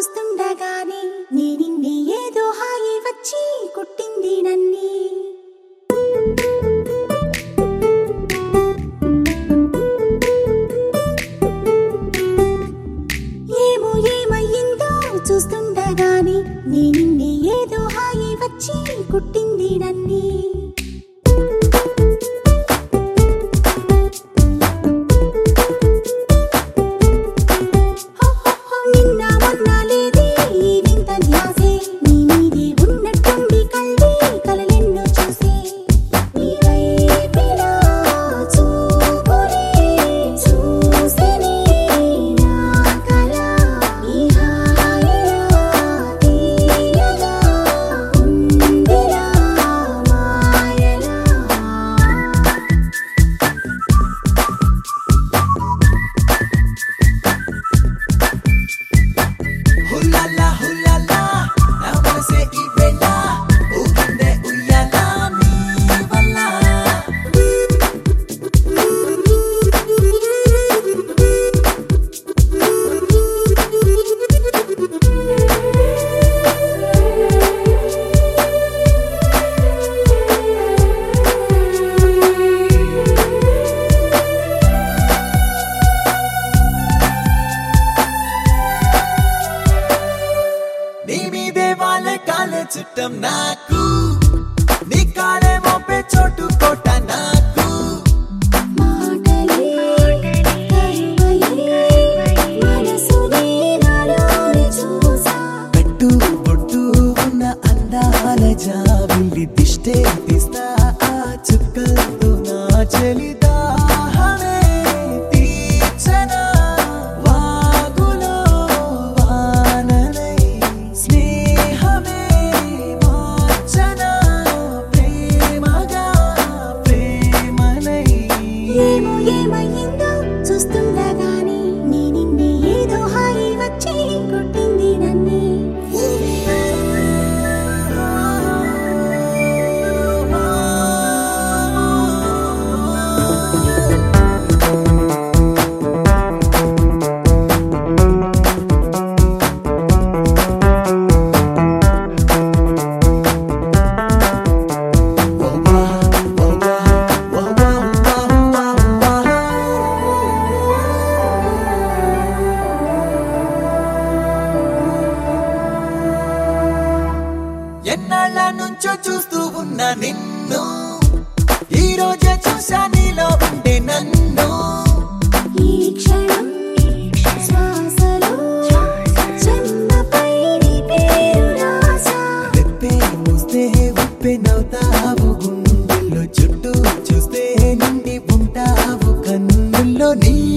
చూస్తుండగానే నీ నిన్నే ఏదో హాయి వచ్చి కుట్టింది నన్ని ఏమో ఏమయ్యిందో చూస్తుండగానే నీ నిన్నే ఏదో హాయి వచ్చి కుట్టింది నన్ని నిన్న మొన్న లేదే ఈ వింత ధ్యాసే నీ మీదే ఉన్నట్టుండి కళ్ళే కలలెన్నో చూసే నీ వైపిలా చూపులే చూసినే నా కల ఈ హాయిలా తీయగా ఉందిలా మాయలా హుల్లాలా హుల్లాలా నా మనసే ఈ వేళ ఊగిందే ఉయ్యాలా నీ వల్ల నీ మీదే వాళ్ళ కాలే చుట్టం నాకు నీ కాలే మోపే చోటు కోట నాకు మాటలే కరువయే మనసునే నాలోని చూసా పెట్టు బొట్టు ఉన్న అందాల జాబిల్లి దిష్టే తీస్తా ఆ చుక్కలతో నా చలిదాహమే తీర్చనా వాగులో వాననై స్నేహమే మార్చనా ప్రేమగా ప్రేమనై ఏమో ఏమయ్యిందో చూస్తుండగానే నీ నిన్నే ఏదో హాయి వచ్చి కొట్టింది నన్నే ఎన్నాళ్ళ నుంచో చూస్తూ ఉన్న నిన్ను ఈ రోజే చూసా నీలో ఉండే నన్ను ఈ క్షణం శ్వాసలో చెన్నపై నీ పేరు రాసా రెప్పే మూస్తే ఉప్పే నవ్వుతావు గుండెల్లో చుట్టూ చూస్తే నిండి ఉంటావు కన్నుల్లో నీ